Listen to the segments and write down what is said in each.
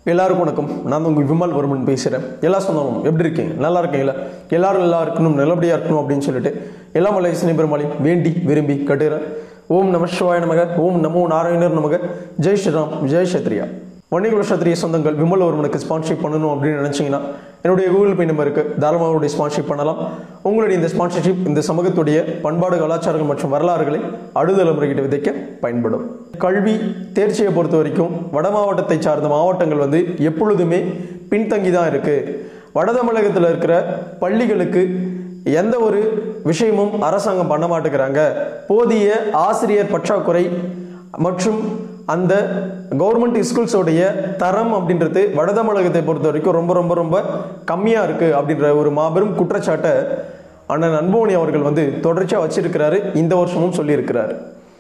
எல்லாருக்கும் வணக்கம் நான் தான் உங்கள் விமல் வருமன் பேசுகிறேன் எல்லா சொந்தமும் எப்படி இருக்கீங்க நல்லா இருக்கீங்களா எல்லாரும் நல்லா இருக்கணும் நல்லபடியாக இருக்கணும் அப்படின்னு சொல்லிட்டு எல்லா மலை சினி பெருமாளையும் வேண்டி விரும்பி கட்டுகிறேன் ஓம் நம சிவாய நமக ஓம் நமோ நாராயணர் நமக ஜெய் ஸ்ரீராம் ஜெய் சத்ரியா வன்னிகுல சத்திரிய சொந்தங்கள் விமல் ஒருவனுக்கு ஸ்பான்ஷிப் பண்ணணும் அப்படின்னு நினச்சிங்கன்னா என்னுடைய கூகுள் பே நம்பருக்கு தாராளமாக ஸ்பான்ஷிப் பண்ணலாம் உங்களுடைய இந்த ஸ்பான்சர்ஷிப் இந்த சமூகத்துடைய பண்பாடு கலாச்சாரங்கள் மற்றும் வரலாறுகளை அடுதலைமுறைகிட்ட விதைக்க பயன்படும் கல்வி தேர்ச்சியை பொறுத்த வரைக்கும் வட மாவட்டத்தை சார்ந்த மாவட்டங்கள் வந்து எப்பொழுதுமே பின்தங்கி தான் இருக்குது வட தமிழகத்தில் இருக்கிற பள்ளிகளுக்கு எந்த ஒரு விஷயமும் அரசாங்கம் பண்ண மாட்டேங்கிறாங்க போதிய ஆசிரியர் பற்றாக்குறை மற்றும் அந்த கவர்மெண்ட் ஸ்கூல்ஸோடைய தரம் அப்படின்றது வட தமிழகத்தை பொறுத்த வரைக்கும் ரொம்ப ரொம்ப ரொம்ப கம்மியாக இருக்குது அப்படின்ற ஒரு மாபெரும் குற்றச்சாட்டை அண்ணன் அன்புமணி அவர்கள் வந்து தொடர்ச்சியாக வச்சிருக்கிறாரு இந்த வருஷமும் சொல்லியிருக்கிறாரு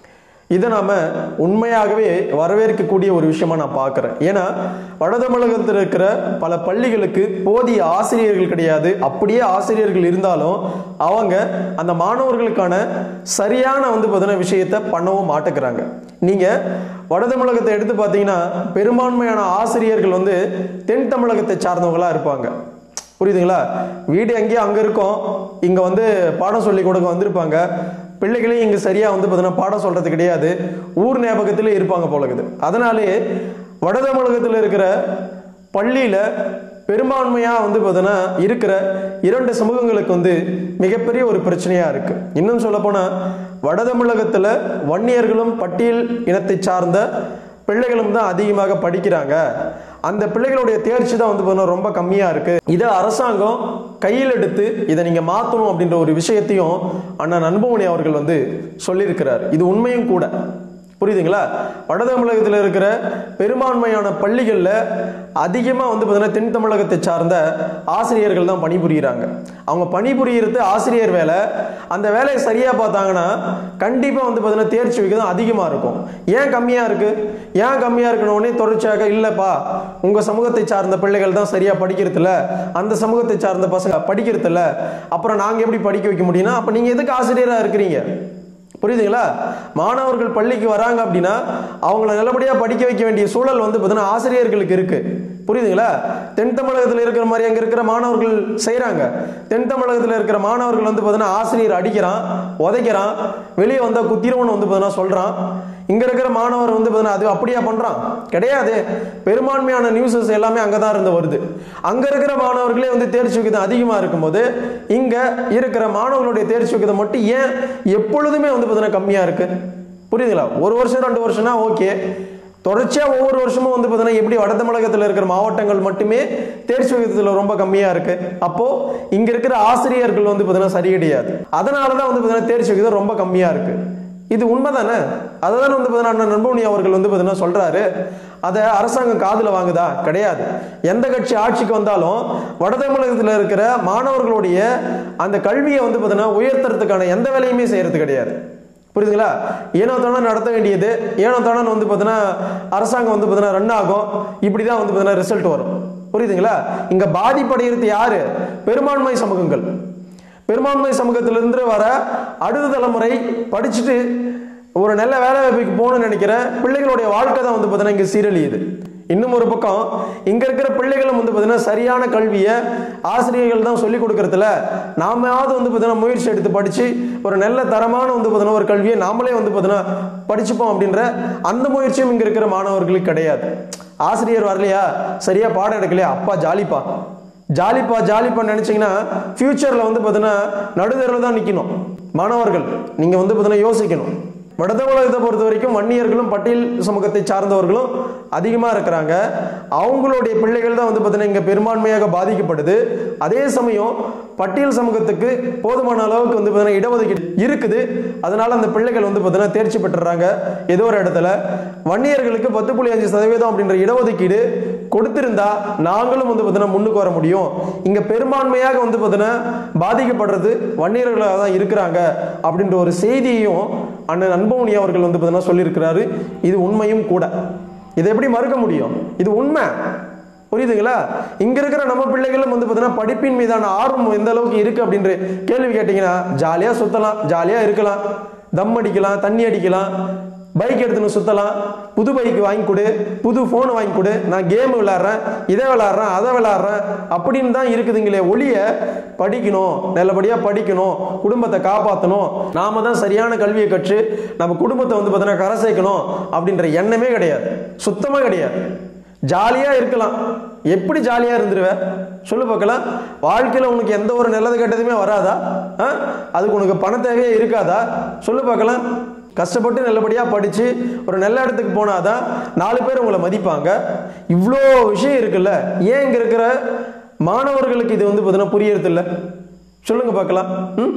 இதை நாம் உண்மையாகவே வரவேற்கக்கூடிய ஒரு விஷயமா நான் பார்க்குறேன் ஏன்னா வட தமிழகத்தில் இருக்கிற பல பள்ளிகளுக்கு போதிய ஆசிரியர்கள் கிடையாது அப்படியே ஆசிரியர்கள் இருந்தாலும் அவங்க அந்த மாணவர்களுக்கான சரியான வந்து பார்த்தீங்கன்னா விஷயத்தை பண்ணவும் மாட்டேங்கிறாங்க நீங்கள் வட தமிழகத்தை எடுத்து பார்த்தீங்கன்னா பெரும்பான்மையான ஆசிரியர்கள் வந்து தென் தமிழகத்தை சார்ந்தவங்களாக இருப்பாங்க புரியுதுங்களா வீடு எங்கேயோ அங்கே இருக்கும் இங்கே வந்து பாடம் சொல்லி கொடுக்க வந்திருப்பாங்க பிள்ளைகளையும் இங்கே சரியாக வந்து பார்த்தீங்கன்னா பாடம் சொல்கிறது கிடையாது ஊர் ஞாபகத்தில் இருப்பாங்க போலக்குது அதனாலே வட தமிழகத்தில் இருக்கிற பள்ளியில் பெரும்பான்மையாக வந்து பார்த்தீங்கன்னா இருக்கிற இரண்டு சமூகங்களுக்கு வந்து மிகப்பெரிய ஒரு பிரச்சனையாக இருக்குது இன்னும் சொல்லப்போனால் வட தமிழகத்தில் வன்னியர்களும் பட்டியல் இனத்தை சார்ந்த பிள்ளைகளும் தான் அதிகமாக படிக்கிறாங்க அந்த பிள்ளைகளுடைய தேர்ச்சி தான் வந்து பார்த்தீங்கன்னா ரொம்ப கம்மியாக இருக்கு இதை அரசாங்கம் கையில் எடுத்து இதை நீங்கள் மாற்றணும் அப்படின்ற ஒரு விஷயத்தையும் அண்ணன் அன்புமணி அவர்கள் வந்து சொல்லியிருக்கிறார் இது உண்மையும் கூட புரியுதுங்களா வட தமிழகத்தில் இருக்கிற பெரும்பான்மையான பள்ளிகளில் அதிகமாக வந்து பார்த்தீங்கன்னா தென் தமிழகத்தை சார்ந்த ஆசிரியர்கள் தான் பணிபுரிகிறாங்க அவங்க பணிபுரிகிறது ஆசிரியர் வேலை அந்த வேலையை சரியாக பார்த்தாங்கன்னா கண்டிப்பாக வந்து பார்த்தீங்கன்னா தேர்ச்சி விகிதம் அதிகமாக இருக்கும் ஏன் கம்மியாக இருக்குது ஏன் கம்மியாக இருக்கணும்னே தொடர்ச்சியாக இல்லைப்பா உங்கள் சமூகத்தை சார்ந்த பிள்ளைகள் தான் சரியாக படிக்கிறதில்ல அந்த சமூகத்தை சார்ந்த பசங்க படிக்கிறதில்ல அப்புறம் நாங்கள் எப்படி படிக்க வைக்க முடியும்னா அப்போ நீங்கள் எதுக்கு ஆசிரியராக இருக்கிறீங்க புரியுதுங்களா மாணவர்கள் பள்ளிக்கு வராங்க அப்படின்னா அவங்கள நல்லபடியாக படிக்க வைக்க வேண்டிய சூழல் வந்து பார்த்தீங்கன்னா ஆசிரியர்களுக்கு இருக்கு புரியுதுங்களா தென் தமிழகத்தில் இருக்கிற மாதிரி அங்கே இருக்கிற மாணவர்கள் செய்கிறாங்க தென் தமிழகத்தில் இருக்கிற மாணவர்கள் வந்து பார்த்தீங்கன்னா ஆசிரியர் அடிக்கிறான் உதைக்கிறான் வெளியே வந்தால் குத்திரவன் வந்து பார்த்தீங்கன்னா சொல்கிறான் இங்கே இருக்கிற மாணவர் வந்து பார்த்தீங்கன்னா அது அப்படியா பண்ணுறான் கிடையாது பெரும்பான்மையான நியூஸஸ் எல்லாமே அங்கே தான் இருந்து வருது அங்கே இருக்கிற மாணவர்களே வந்து தேர்ச்சி விகிதம் அதிகமாக இருக்கும்போது இங்கே இருக்கிற மாணவர்களுடைய தேர்ச்சி விகிதம் மட்டும் ஏன் எப்பொழுதுமே வந்து பார்த்தீங்கன்னா கம்மியாக இருக்குது புரியுதுங்களா ஒரு வருஷம் ரெண்டு வருஷம்னா ஓகே தொடர்ச்சியாக ஒவ்வொரு வருஷமும் வந்து பார்த்தீங்கன்னா எப்படி வட தமிழகத்தில் இருக்கிற மாவட்டங்கள் மட்டுமே தேர்ச்சி விகிதத்தில் ரொம்ப கம்மியாக இருக்கு அப்போ இங்கே இருக்கிற ஆசிரியர்கள் வந்து பார்த்தீங்கன்னா சரி கிடையாது அதனால தான் வந்து பார்த்தீங்கன்னா தேர்ச்சி விகிதம் ரொம்ப கம்மியாக இருக்கு இது உண்மை தானே அதை தானே வந்து பார்த்தீங்கன்னா அண்ணன் நண்பமணி அவர்கள் வந்து பார்த்தீங்கன்னா சொல்கிறாரு அதை அரசாங்கம் காதில் வாங்குதா கிடையாது எந்த கட்சி ஆட்சிக்கு வந்தாலும் வட தமிழகத்தில் இருக்கிற மாணவர்களுடைய அந்த கல்வியை வந்து பார்த்தீங்கன்னா உயர்த்துறதுக்கான எந்த வேலையுமே செய்கிறது கிடையாது புரியுதுங்களா ஏனோ தானே நடத்த வேண்டியது ஏனோ தானே வந்து பார்த்தீங்கன்னா அரசாங்கம் வந்து பார்த்தீங்கன்னா ரன் ஆகும் இப்படி தான் வந்து பார்த்தீங்கன்னா ரிசல்ட் வரும் புரியுதுங்களா இங்கே பாதிப்படைகிறது யாரு பெரும்பான்மை சமூகங்கள் பெரும்பான்மை சமூகத்திலிருந்து வர அடுத்த தலைமுறை படிச்சுட்டு ஒரு நல்ல வேலை வாய்ப்புக்கு போகணும்னு நினைக்கிற பிள்ளைகளுடைய வாழ்க்கை தான் வந்து பார்த்தீங்கன்னா இங்கே சீரழியுது இன்னும் ஒரு பக்கம் இங்க இருக்கிற பிள்ளைகளும் வந்து பார்த்தீங்கன்னா சரியான கல்வியை ஆசிரியர்கள் தான் சொல்லிக் கொடுக்கறதுல நாமாவது வந்து பார்த்தீங்கன்னா முயற்சி எடுத்து படிச்சு ஒரு நல்ல தரமான வந்து பார்த்தீங்கன்னா ஒரு கல்வியை நாமளே வந்து பார்த்தீங்கன்னா படிச்சுப்போம் அப்படின்ற அந்த முயற்சியும் இங்க இருக்கிற மாணவர்களுக்கு கிடையாது ஆசிரியர் வரலையா சரியா பாடம் எடுக்கலையா அப்பா ஜாலிப்பா ஜாலிப்பா ஜாலிப்பா நினைச்சீங்கன்னா ஃபியூச்சர்ல வந்து பார்த்தீங்கன்னா நடுதரில் தான் நிற்கணும் மாணவர்கள் நீங்க வந்து பார்த்தீங்கன்னா யோசிக்கணும் வட தமிழகத்தை பொறுத்த வரைக்கும் வன்னியர்களும் பட்டியல் சமூகத்தை சார்ந்தவர்களும் அதிகமாக இருக்கிறாங்க அவங்களுடைய பிள்ளைகள் தான் வந்து பார்த்தீங்கன்னா இங்கே பெரும்பான்மையாக பாதிக்கப்படுது அதே சமயம் பட்டியல் சமூகத்துக்கு போதுமான அளவுக்கு வந்து பார்த்தீங்கன்னா இடஒதுக்கீடு இருக்குது அதனால அந்த பிள்ளைகள் வந்து பார்த்தீங்கன்னா தேர்ச்சி பெற்றுறாங்க ஏதோ ஒரு இடத்துல வன்னியர்களுக்கு பத்து புள்ளி அஞ்சு சதவீதம் அப்படின்ற இடஒதுக்கீடு கொடுத்திருந்தா நாங்களும் வந்து பார்த்தீங்கன்னா முன்னுக்கு வர முடியும் இங்கே பெரும்பான்மையாக வந்து பார்த்தீங்கன்னா பாதிக்கப்படுறது வன்னியர்களாக தான் இருக்கிறாங்க அப்படின்ற ஒரு செய்தியையும் அண்ணன் அன்புமணி அவர்கள் வந்து பார்த்தீங்கன்னா சொல்லியிருக்கிறாரு இது உண்மையும் கூட இதை எப்படி மறுக்க முடியும் இது உண்மை புரியுதுங்களா இங்க இருக்கிற நம்ம பிள்ளைகளும் வந்து பார்த்தீங்கன்னா படிப்பின் மீதான ஆர்வம் எந்த அளவுக்கு இருக்கு அப்படின்ற கேள்வி கேட்டீங்கன்னா ஜாலியா சுத்தலாம் ஜாலியா இருக்கலாம் தம் அடிக்கலாம் தண்ணி அடிக்கலாம் பைக் எடுத்துன்னு சுத்தலாம் புது பைக் வாங்கி கொடு புது ஃபோன் வாங்கி கொடு நான் கேம் விளையாடுறேன் இதை விளையாடுறேன் அதை விளையாடுறேன் அப்படின்னு தான் இருக்குதுங்களே ஒளிய படிக்கணும் நல்லபடியாக படிக்கணும் குடும்பத்தை காப்பாற்றணும் நாம தான் சரியான கல்வியை கற்று நம்ம குடும்பத்தை வந்து பார்த்தீங்கன்னா கரை சேர்க்கணும் அப்படின்ற எண்ணமே கிடையாது சுத்தமாக கிடையாது ஜாலியாக இருக்கலாம் எப்படி ஜாலியாக இருந்துருவ சொல்லு பார்க்கலாம் வாழ்க்கையில் உனக்கு எந்த ஒரு நல்லது கெட்டதுமே வராதா ஆ? அதுக்கு உனக்கு பண தேவையே இருக்காதா சொல்லு பார்க்கலாம் கஷ்டப்பட்டு நல்லபடியாக படித்து ஒரு நல்ல இடத்துக்கு போனாதான் நாலு பேர் உங்களை மதிப்பாங்க இவ்வளோ விஷயம் இருக்குல்ல ஏன் இங்கே இருக்கிற மாணவர்களுக்கு இது வந்து பார்த்தீங்கன்னா புரியறது இல்லை சொல்லுங்க பார்க்கலாம் ம்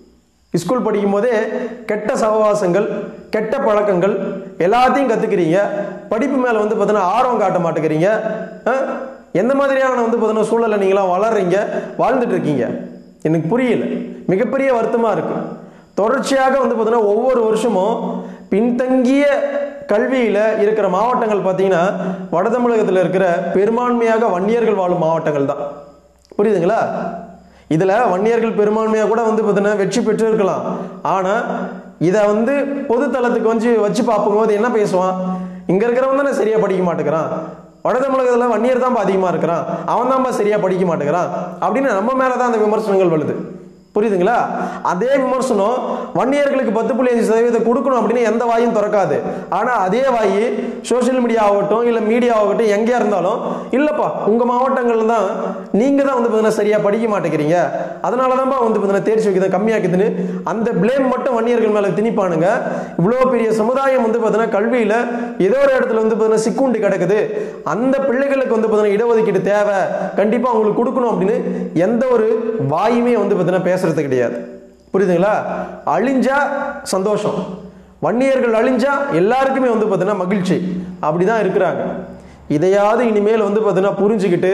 ஸ்கூல் படிக்கும் போதே கெட்ட சகவாசங்கள் கெட்ட பழக்கங்கள் எல்லாத்தையும் கற்றுக்கிறீங்க படிப்பு மேலே வந்து பார்த்தீங்கன்னா ஆர்வம் காட்ட மாட்டேங்கிறீங்க ஆ? எந்த மாதிரியான வந்து பார்த்தீங்கன்னா சூழலை நீங்களாம் வளர்றீங்க வாழ்ந்துட்டு இருக்கீங்க எனக்கு புரியல மிகப்பெரிய வருத்தமாக இருக்கு தொடர்ச்சியாக வந்து பார்த்தீங்கன்னா ஒவ்வொரு வருஷமும் பின்தங்கிய கல்வியில் இருக்கிற மாவட்டங்கள் பார்த்தீங்கன்னா வட தமிழகத்தில் இருக்கிற பெரும்பான்மையாக வன்னியர்கள் வாழும் மாவட்டங்கள் தான் புரியுதுங்களா இதில் வன்னியர்கள் பெரும்பான்மையாக கூட வந்து பார்த்தீங்கன்னா வெற்றி பெற்று இருக்கலாம் ஆனால் இதை வந்து பொது தளத்துக்கு வந்து வச்சு பார்க்கும்போது என்ன பேசுவான் இங்கே இருக்கிறவன் தானே சரியாக படிக்க மாட்டேங்கிறான் வட தமிழகத்தில் வன்னியர் தான்ப்பா அதிகமாக இருக்கிறான் அவன் தான்ப்பா சரியாக படிக்க மாட்டேங்கிறான் அப்படின்னு நம்ம மேலே தான் அந்த விமர்சனங்கள் வருது புரியுதுங்களா அதே விமர்சனம் வன்னியர்களுக்கு பத்து புள்ளி அஞ்சு சதவீதம் கொடுக்கணும் அப்படின்னு எந்த வாயும் திறக்காது ஆனால் அதே வாய் சோஷியல் மீடியா ஆகட்டும் இல்லை மீடியா ஆகட்டும் எங்கேயா இருந்தாலும் இல்லைப்பா உங்கள் மாவட்டங்கள்ல தான் நீங்கள் தான் வந்து பார்த்தீங்கன்னா சரியாக படிக்க மாட்டேங்கிறீங்க அதனால தான்ப்பா வந்து பார்த்தீங்கன்னா தேர்ச்சி விகிதம் கம்மியாக்குதுன்னு அந்த ப்ளேம் மட்டும் வன்னியர்கள் மேலே திணிப்பானுங்க இவ்வளோ பெரிய சமுதாயம் வந்து பார்த்தீங்கன்னா கல்வியில் ஏதோ ஒரு இடத்துல வந்து பார்த்தீங்கன்னா சிக்குண்டு கிடக்குது அந்த பிள்ளைகளுக்கு வந்து பார்த்தீங்கன்னா இடஒதுக்கீடு தேவை கண்டிப்பாக அவங்களுக்கு கொடுக்கணும் அப்படின்னு எந்த ஒரு வாயுமே வந்து பார்த்தீங்கன்னா பேசுறது கிடையாது புரியுதுங்களா அழிஞ்சா சந்தோஷம் வன்னியர்கள் அழிஞ்சா எல்லாருக்குமே வந்து பார்த்தீங்கன்னா மகிழ்ச்சி அப்படிதான் இருக்கிறாங்க இதையாவது இனிமேல் வந்து பார்த்தீங்கன்னா புரிஞ்சுக்கிட்டு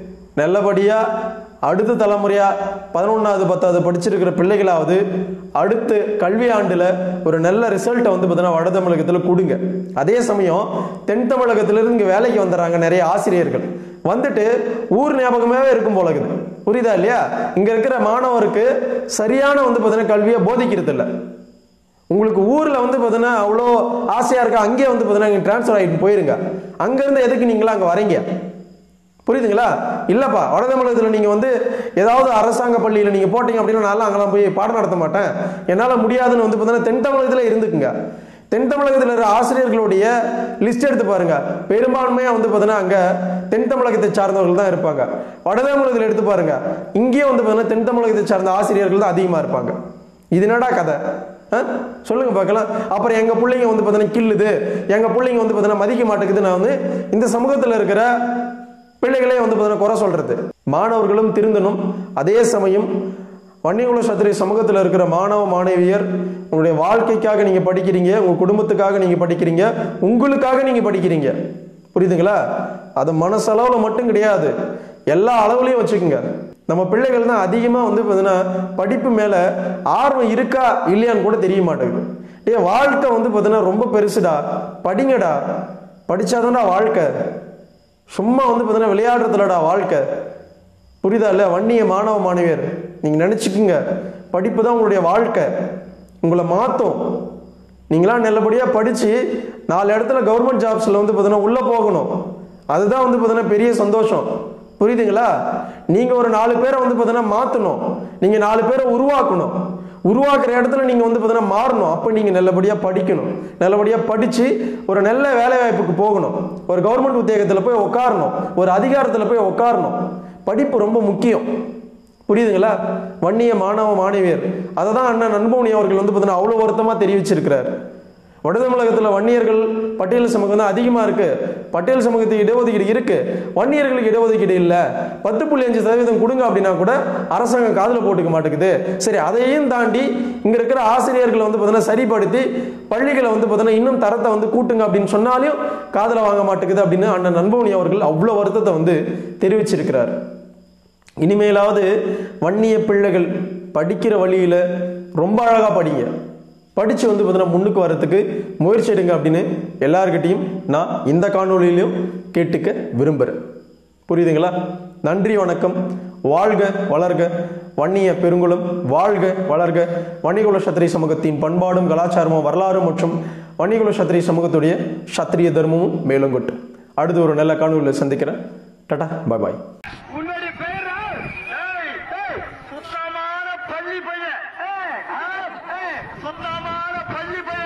நல்லபடியாக அடுத்த தலைமுறையா பதினொன்றாவது பத்தாவது படிச்சிருக்கிற பிள்ளைகளாவது அடுத்து கல்வி ஆண்டில் ஒரு நல்ல ரிசல்ட்டை வந்து பார்த்தீங்கன்னா வட தமிழகத்தில் கொடுங்க அதே சமயம் தென் தமிழகத்திலிருந்து இங்கே வேலைக்கு வந்துடுறாங்க நிறைய ஆசிரியர்கள் வந்துட்டு ஊர் ஞாபகமாகவே இருக்கும் போல இருக்குது புரியுதா இல்லையா இங்கே இருக்கிற மாணவருக்கு சரியான வந்து பார்த்தீங்கன்னா கல்வியை போதிக்கிறது இல்லை உங்களுக்கு ஊரில் வந்து பார்த்தீங்கன்னா அவ்வளோ ஆசையாக இருக்கா அங்கேயே வந்து பார்த்தீங்கன்னா நீங்கள் ட்ரான்ஸ்ஃபர் ஆகிட்டு போயிருங்க அங்கேருந்து எதுக்கு நீங்களாம் அங்கே வரீங்க புரியுதுங்களா இல்லைப்பா வட தமிழகத்தில் நீங்கள் வந்து ஏதாவது அரசாங்க பள்ளியில் நீங்கள் போட்டீங்க அப்படின்னா நான்லாம் அங்கெல்லாம் போய் பாடம் நடத்த மாட்டேன் என்னால் முடியாதுன்னு வந்து பார்த்தீங்கன்னா தென் தமிழகத்தில் இருந்துக்குங்க தென் தமிழகத்தில் இருக்கிற ஆசிரியர்களுடைய லிஸ்ட் எடுத்து பாருங்க பெரும்பான்மையாக வந்து பார்த்தீங்கன்னா அங்கே தென் தமிழகத்தை சார்ந்தவர்கள் தான் இருப்பாங்க வட தமிழகத்தில் எடுத்து பாருங்க இங்கேயும் வந்து பார்த்தீங்கன்னா தென் தமிழகத்தை சார்ந்த ஆசிரியர்கள் தான் அதிகமாக இருப்பாங்க இது என்னடா கதை ஆ? சொல்லுங்க பார்க்கலாம் அப்புறம் எங்க பிள்ளைங்க வந்து பார்த்தீங்கன்னா கில்லுது எங்க பிள்ளைங்க வந்து பார்த்தீங்கன்னா மதிக்க மாட்டேங்குது நான் வந்து இந்த சமூகத்தில் இருக்கிற பிள்ளைகளே வந்து பார்த்தீங்கன்னா குறை சொல்றது மாணவர்களும் திருந்தணும் அதே சமயம் வன்னியகுல சத்திரிய சமூகத்தில் இருக்கிற மாணவ மாணவியர் உங்களுடைய வாழ்க்கைக்காக நீங்க படிக்கிறீங்க உங்க குடும்பத்துக்காக நீங்க படிக்கிறீங்க உங்களுக்காக நீங்க படிக்கிறீங்க புரியுதுங்களா அது மனசளவில் மட்டும் கிடையாது எல்லா அளவுலையும் வச்சுக்கோங்க நம்ம பிள்ளைகள் தான் அதிகமாக வந்து பார்த்தீங்கன்னா படிப்பு மேலே ஆர்வம் இருக்கா இல்லையான்னு கூட தெரிய மாட்டேங்குது ஏ வாழ்க்கை வந்து பார்த்தீங்கன்னா ரொம்ப பெருசுடா படிங்கடா படிச்சாதான்டா வாழ்க்கை சும்மா வந்து பார்த்தீங்கன்னா விளையாடுறதுலடா வாழ்க்கை புரியுதா இல்லை வன்னிய மாணவ மாணவியர் நீங்கள் நினச்சிக்குங்க படிப்பு தான் உங்களுடைய வாழ்க்கை உங்களை மாற்றும் நீங்களாம் நல்லபடியாக படித்து நாலு இடத்துல கவர்மெண்ட் ஜாப்ஸில் வந்து பார்த்தீங்கன்னா உள்ளே போகணும் அதுதான் வந்து பார்த்தீங்கன்னா பெரிய சந்தோஷம் புரியுதுங்களா நீங்கள் ஒரு நாலு பேரை வந்து பார்த்தீங்கன்னா மாற்றணும் நீங்கள் நாலு பேரை உருவாக்கணும் உருவாக்குற இடத்துல நீங்கள் வந்து பார்த்தீங்கன்னா மாறணும் அப்போ நீங்கள் நல்லபடியாக படிக்கணும் நல்லபடியாக படித்து ஒரு நல்ல வேலை வாய்ப்புக்கு போகணும் ஒரு கவர்மெண்ட் உத்தியோகத்தில் போய் உட்காரணும் ஒரு அதிகாரத்தில் போய் உட்காரணும் படிப்பு ரொம்ப முக்கியம் புரியுதுங்களா வன்னிய மாணவ மாணவியர் அதை தான் அண்ணன் நண்பமணி அவர்கள் வந்து பார்த்தீங்கன்னா அவ்வளோ வருத்தமாக தெரிவிச்சிருக்கிறார் வட தமிழகத்தில் வன்னியர்கள் பட்டியல் சமூகம் தான் அதிகமாக இருக்கு பட்டியல் சமூகத்துக்கு இடஒதுக்கீடு இருக்கு வன்னியர்களுக்கு இடஒதுக்கீடு இல்லை பத்து புள்ளி அஞ்சு சதவீதம் கொடுங்க அப்படின்னா கூட அரசாங்கம் காதில் போட்டுக்க மாட்டேங்குது சரி அதையும் தாண்டி இங்கே இருக்கிற ஆசிரியர்களை வந்து பார்த்தீங்கன்னா சரிப்படுத்தி பள்ளிகளை வந்து பார்த்தீங்கன்னா இன்னும் தரத்தை வந்து கூட்டுங்க அப்படின்னு சொன்னாலும் காதில் வாங்க மாட்டேங்குது அப்படின்னு அண்ணன் நண்பமணி அவர்கள் அவ்வளோ வருத்தத்தை வந்து தெரிவிச்சிருக்கிறார் இனிமேலாவது வன்னிய பிள்ளைகள் படிக்கிற வழியில் ரொம்ப அழகாக படிங்க படித்து வந்து பார்த்தீங்கன்னா முன்னுக்கு வரத்துக்கு முயற்சி எடுங்க அப்படின்னு எல்லார்கிட்டையும் நான் இந்த காணொளியிலையும் கேட்டுக்க விரும்புகிறேன் புரியுதுங்களா நன்றி வணக்கம் வாழ்க வளர்க வன்னிய பெருங்குளம் வாழ்க வளர்க வன்னிகுல சத்திரிய சமூகத்தின் பண்பாடும் கலாச்சாரமும் வரலாறு மற்றும் வன்னிகுல சத்திரிய சமூகத்துடைய சத்திரிய தர்மமும் மேலும் கொட்டும் அடுத்து ஒரு நல்ல காணொலியில் சந்திக்கிறேன் டாடா பாய் பாய் உன்னுடைய பெயர் யார்? ஏய், ஏய், சுத்தமான பள்ளி பையன் ஏய், ஆ, ஏய், சுத்தமான பள்ளி பையன்